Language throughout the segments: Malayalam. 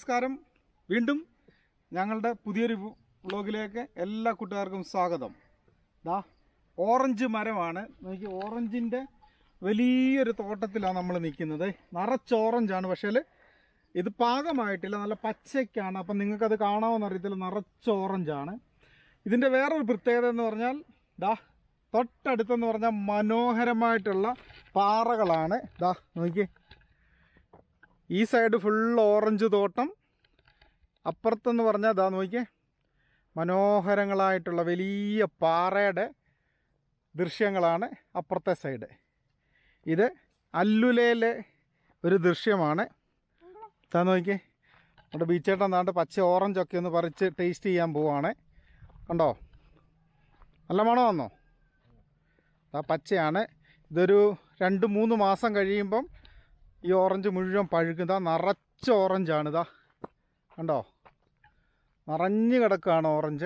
നമസ്കാരം വീണ്ടും ഞങ്ങളുടെ പുതിയൊരു വ്ളോഗിലേക്ക് എല്ലാ കൂട്ടുകാർക്കും സ്വാഗതം ദാ ഓറഞ്ച് മരമാണ് നോക്കി ഓറഞ്ചിൻ്റെ വലിയൊരു തോട്ടത്തിലാണ് നമ്മൾ നിൽക്കുന്നത് നിറച്ച് ഓറഞ്ചാണ് പക്ഷേ ഇത് പാകമായിട്ടില്ല നല്ല പച്ചയ്ക്കാണ് അപ്പം നിങ്ങൾക്കത് കാണാമെന്ന് അറിയത്തില്ല നിറച്ച് ഓറഞ്ചാണ് ഇതിൻ്റെ വേറൊരു പ്രത്യേകത എന്ന് പറഞ്ഞാൽ ദാ തൊട്ടടുത്തെന്ന് പറഞ്ഞാൽ മനോഹരമായിട്ടുള്ള പാറകളാണ് ദാ നോക്കി ഈ സൈഡ് ഫുൾ ഓറഞ്ച് തോട്ടം അപ്പുറത്തെന്ന് പറഞ്ഞാൽ ദാ നോക്കിയേ മനോഹരങ്ങളായിട്ടുള്ള വലിയ പാറയുടെ ദൃശ്യങ്ങളാണ് അപ്പുറത്തെ സൈഡ് ഇത് അല്ലുലയിലെ ഒരു ദൃശ്യമാണ് താ നോക്കിയേ നമ്മുടെ ബീച്ചേട്ടൻ താണ്ട് പച്ച ഓറഞ്ചൊക്കെ ഒന്ന് പറിച്ച് ടേസ്റ്റ് ചെയ്യാൻ പോവാണ് കണ്ടോ നല്ല മണം വന്നോ ആ പച്ചയാണ് ഇതൊരു രണ്ട് മൂന്ന് മാസം കഴിയുമ്പം ഈ ഓറഞ്ച് മുഴുവൻ പഴുക്കും ഇതാ നിറച്ച ഓറഞ്ചാണ് ഇതാ കണ്ടോ നിറഞ്ഞു കിടക്കുകയാണ് ഓറഞ്ച്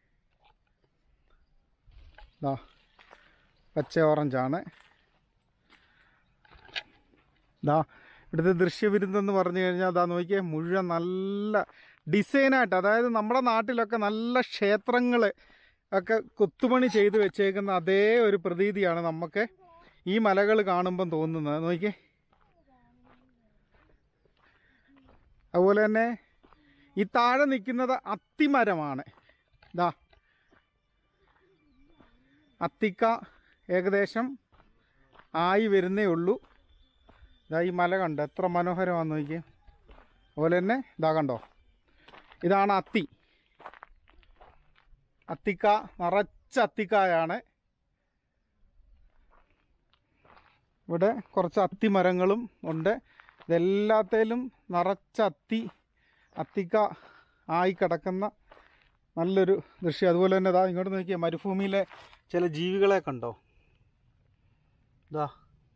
ഇതാ പച്ച ഓറഞ്ചാണ് ഇതാ ഇവിടുത്തെ ദൃശ്യവിരുന്നെന്ന് പറഞ്ഞു കഴിഞ്ഞാൽ അതാ നോക്കിയേ മുഴുവൻ നല്ല ഡിസൈനായിട്ട് അതായത് നമ്മുടെ നാട്ടിലൊക്കെ നല്ല ക്ഷേത്രങ്ങൾ ഒക്കെ കൊത്തുപണി ചെയ്ത് വെച്ചേക്കുന്ന അതേ ഒരു പ്രതീതിയാണ് നമുക്ക് ഈ മലകൾ കാണുമ്പം തോന്നുന്നത് നോക്കിയേ അതുപോലെ തന്നെ ഈ താഴെ നിൽക്കുന്നത് അത്തിമരമാണ് ഇതാ അത്തിക്ക ഏകദേശം ആയി വരുന്നേ ഉള്ളൂ ഇതാ ഈ മല കണ്ടോ എത്ര മനോഹരമാണെന്ന് നോക്കിയേ അതുപോലെ തന്നെ ഇതാ കണ്ടോ ഇതാണ് അത്തി അത്തിക്ക നിറച്ച അത്തിക്കായാണ് ഇവിടെ കുറച്ച് അത്തിമരങ്ങളും ഉണ്ട് ഇതെല്ലാത്തേലും നിറച്ച അത്തി അത്തിക്ക ആയി കിടക്കുന്ന നല്ലൊരു ദൃശ്യം അതുപോലെ തന്നെ ഇതാ ഇങ്ങോട്ട് നോക്കിയാൽ മരുഭൂമിയിലെ ചില ജീവികളെ കണ്ടോ ഇതാ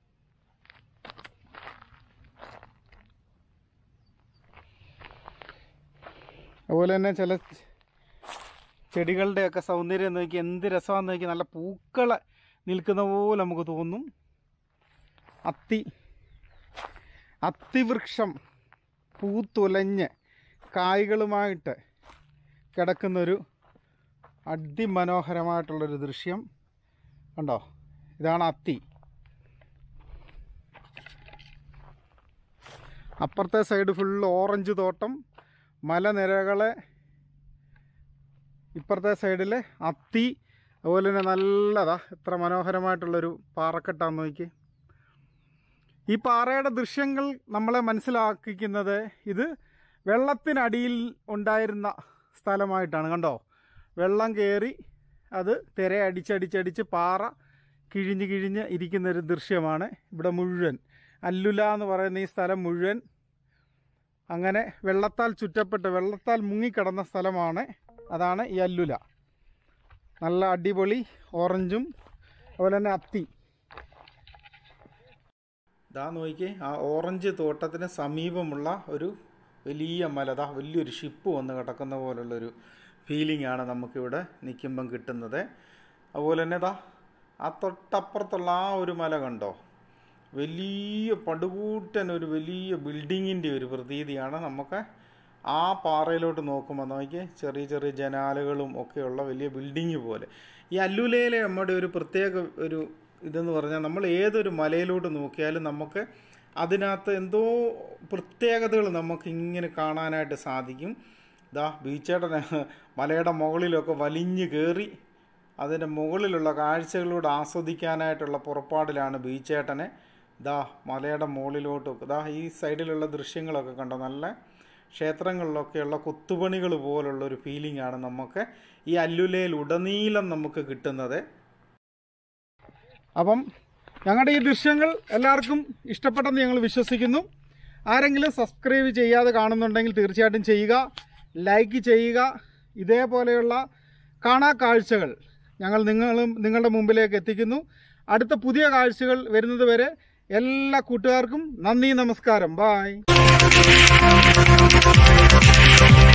അതുപോലെ തന്നെ ചില ചെടികളുടെയൊക്കെ സൗന്ദര്യം നോക്കി എന്ത് രസമാണെന്ന് നോക്കി നല്ല പൂക്കളെ നിൽക്കുന്ന പോലെ നമുക്ക് തോന്നും അത്തി അത്തിവൃക്ഷം പൂത്തുലഞ്ഞ് കായ്കളുമായിട്ട് കിടക്കുന്നൊരു അതിമനോഹരമായിട്ടുള്ളൊരു ദൃശ്യം കണ്ടോ ഇതാണ് അത്തി അപ്പുറത്തെ സൈഡ് ഫുൾ ഓറഞ്ച് തോട്ടം മലനിരകളെ ഇപ്പുറത്തെ സൈഡിൽ അത്തി അതുപോലെ തന്നെ നല്ലതാ എത്ര മനോഹരമായിട്ടുള്ളൊരു പാറക്കെട്ടാന്ന് നോക്കി ഈ പാറയുടെ ദൃശ്യങ്ങൾ നമ്മളെ മനസ്സിലാക്കിക്കുന്നത് ഇത് വെള്ളത്തിനടിയിൽ ഉണ്ടായിരുന്ന സ്ഥലമായിട്ടാണ് കണ്ടോ വെള്ളം കയറി അത് തിര അടിച്ചടിച്ചടിച്ച് പാറ കിഴിഞ്ഞ് കിഴിഞ്ഞ് ഇരിക്കുന്ന ഒരു ദൃശ്യമാണ് ഇവിടെ മുഴുവൻ അല്ലുല എന്ന് പറയുന്ന ഈ സ്ഥലം മുഴുവൻ അങ്ങനെ വെള്ളത്താൽ ചുറ്റപ്പെട്ട് വെള്ളത്താൽ മുങ്ങിക്കിടന്ന സ്ഥലമാണ് അതാണ് ഈ അല്ലുല നല്ല അടിപൊളി ഓറഞ്ചും അതുപോലെ തന്നെ അത്തി ഇതാ നോക്കിയേ ആ ഓറഞ്ച് തോട്ടത്തിന് സമീപമുള്ള ഒരു വലിയ മല ദാ വലിയൊരു ഷിപ്പ് വന്ന് കിടക്കുന്ന പോലുള്ളൊരു ഫീലിംഗ് ആണ് നമുക്കിവിടെ നിൽക്കുമ്പം കിട്ടുന്നത് അതുപോലെ തന്നെ ദാ ആ തൊട്ടപ്പുറത്തുള്ള ആ ഒരു മല കണ്ടോ വലിയ പടുകൂട്ടൻ ഒരു വലിയ ബിൽഡിങ്ങിൻ്റെ ഒരു പ്രതീതിയാണ് നമുക്ക് ആ പാറയിലോട്ട് നോക്കുമ്പോൾ നോക്കിയേ ചെറിയ ചെറിയ ജനാലകളും ഒക്കെയുള്ള വലിയ ബിൽഡിങ് പോലെ ഈ അല്ലുലയിലെ നമ്മുടെ ഒരു പ്രത്യേക ഒരു ഇതെന്ന് പറഞ്ഞാൽ നമ്മൾ ഏതൊരു മലയിലോട്ട് നോക്കിയാലും നമുക്ക് അതിനകത്ത് എന്തോ പ്രത്യേകതകൾ നമുക്ക് ഇങ്ങനെ കാണാനായിട്ട് സാധിക്കും ഇതാ ബീച്ചേട്ടന് മലയുടെ മുകളിലൊക്കെ വലിഞ്ഞു കയറി അതിൻ്റെ മുകളിലുള്ള കാഴ്ചകളോട് ആസ്വദിക്കാനായിട്ടുള്ള പുറപ്പാടിലാണ് ബീച്ചേട്ടനെ ഇതാ മലയുടെ മുകളിലോട്ട് ഇതാ ഈ സൈഡിലുള്ള ദൃശ്യങ്ങളൊക്കെ കണ്ടോ നല്ല ക്ഷേത്രങ്ങളിലൊക്കെയുള്ള കൊത്തുപണികൾ പോലുള്ള ഒരു ഫീലിംഗ് ആണ് നമുക്ക് ഈ അല്ലുലയിൽ ഉടനീളം നമുക്ക് കിട്ടുന്നത് അപ്പം ഞങ്ങളുടെ ഈ ദൃശ്യങ്ങൾ എല്ലാവർക്കും ഇഷ്ടപ്പെട്ടെന്ന് ഞങ്ങൾ വിശ്വസിക്കുന്നു ആരെങ്കിലും സബ്സ്ക്രൈബ് ചെയ്യാതെ കാണുന്നുണ്ടെങ്കിൽ തീർച്ചയായിട്ടും ചെയ്യുക ലൈക്ക് ചെയ്യുക ഇതേപോലെയുള്ള കാണാ കാഴ്ചകൾ ഞങ്ങൾ നിങ്ങളും നിങ്ങളുടെ മുമ്പിലേക്ക് എത്തിക്കുന്നു അടുത്ത പുതിയ കാഴ്ചകൾ വരുന്നത് വരെ എല്ലാ കൂട്ടുകാർക്കും നന്ദി നമസ്കാരം ബായ്